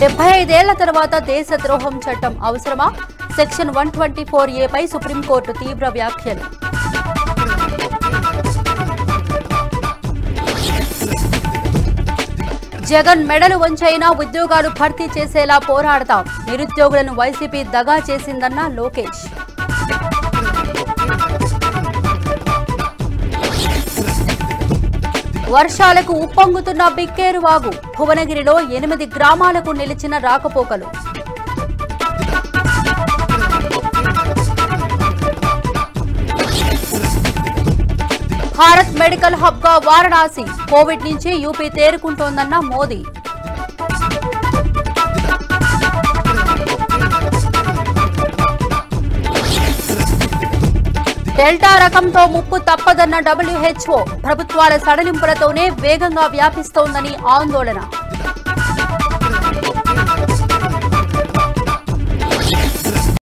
డెబ్బై ఐదేళ్ల తర్వాత దేశద్రోహం చట్టం అవసరమా సెక్షన్ వన్ ట్వంటీ ఫోర్ ఏపై సుప్రీంకోర్టు తీవ్ర వ్యాఖ్యలు జగన్ మెడలు వంచైనా ఉద్యోగాలు భర్తీ చేసేలా పోరాడతాం నిరుద్యోగులను వైసీపీ దగా చేసిందన్న లోకేష్ వర్షాలకు ఉప్పొంగుతున్న బిక్కేరు వాగు భువనగిరిలో ఎనిమిది గ్రామాలకు నిలిచిన రాకపోకలు భారత్ మెడికల్ హబ్ గా వారణాసి కోవిడ్ నుంచి యూపీ తేరుకుంటోందన్న మోదీ డెల్టా రకంతో ముప్పు తప్పదన్న డబ్ల్యూహెచ్ఓ ప్రభుత్వాల సడలింపులతోనే వేగంగా వ్యాపిస్తోందని ఆందోళన